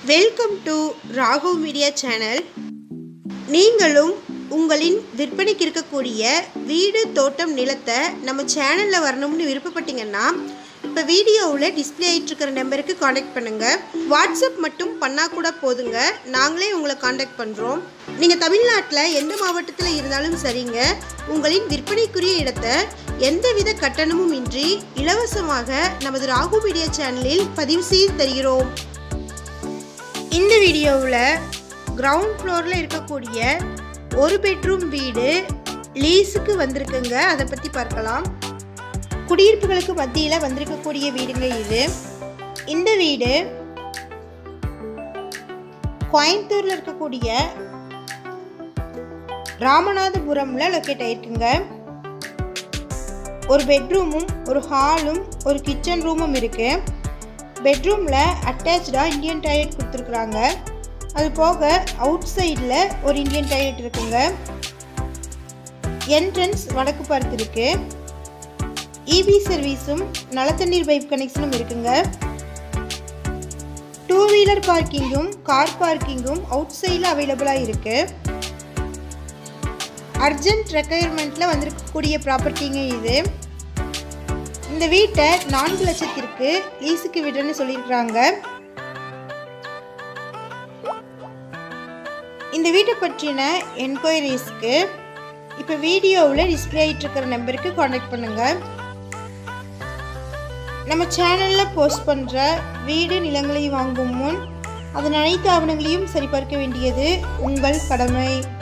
welcome to Raghav media channel நீங்களும் உங்களின் விற்பனைக்கு இருக்கக்கூடிய வீடு தோட்டம் நிலத்தை நம்ம சேனலில் வரணும்னு விருப்பப்பட்டீங்கன்னா இப்போ வீடியோவில் டிஸ்பிளே ஆகிட்டு இருக்கிற நம்பருக்கு காண்டாக்ட் பண்ணுங்கள் வாட்ஸ்அப் மட்டும் பண்ணால் கூட போதுங்க நாங்களே உங்களை காண்டாக்ட் பண்ணுறோம் நீங்கள் தமிழ்நாட்டில் எந்த மாவட்டத்தில் இருந்தாலும் சரிங்க உங்களின் விற்பனைக்குரிய இடத்தை எந்தவித கட்டணமும் இன்றி இலவசமாக நமது ராகு மீடியா சேனலில் பதிவு செய்து தருகிறோம் இந்த வீடியோவில் கிரவுண்ட் ஃப்ளோரில் இருக்கக்கூடிய ஒரு பெட்ரூம் வீடு லீஸுக்கு வந்திருக்குங்க அதை பற்றி பார்க்கலாம் குடியிருப்புகளுக்கு மத்தியில் வந்திருக்கக்கூடிய வீடுங்க இது இந்த வீடு கோயம்புத்தூரில் இருக்கக்கூடிய ராமநாதபுரம்ல லொக்கேட் ஆயிருக்குங்க ஒரு பெட்ரூமும் ஒரு ஹாலும் ஒரு கிச்சன் ரூமும் இருக்கு பெட்ரூமில் அட்டாச்சாக இந்தியன் டாய்லெட் கொடுத்துருக்குறாங்க அது போக அவுட் சைடில் ஒரு இந்தியன் டாய்லெட் இருக்குங்க என்ட்ரன்ஸ் வடக்கு பார்த்து இருக்கு இபி சர்வீஸும் நல்ல தண்ணீர் பைப் கனெக்ஷனும் இருக்குங்க டூ வீலர் பார்க்கிங்கும் கார் பார்க்கிங்கும் அவுட் சைடில் அவைலபிளாக இருக்கு அர்ஜென்ட் ரெக்குயர்மெண்ட்டில் வந்திருக்கக்கூடிய ப்ராப்பர்ட்டிங்க இது இந்த வீட்டை நான்கு லட்சத்திற்கு லீஸுக்கு விடுறேன்னு சொல்லியிருக்கிறாங்க இந்த வீட்டை பற்றின என்கொயரிஸ்க்கு இப்போ வீடியோவில் டிஸ்பிளே ஆகிட்டு இருக்கிற நம்பருக்கு காண்டாக்ட் பண்ணுங்கள் நம்ம சேனலில் போஸ்ட் பண்ணுற வீடு நிலங்களை வாங்கும் முன் அதன் அனைத்து ஆவணங்களையும் சரிபார்க்க வேண்டியது உங்கள் கடமை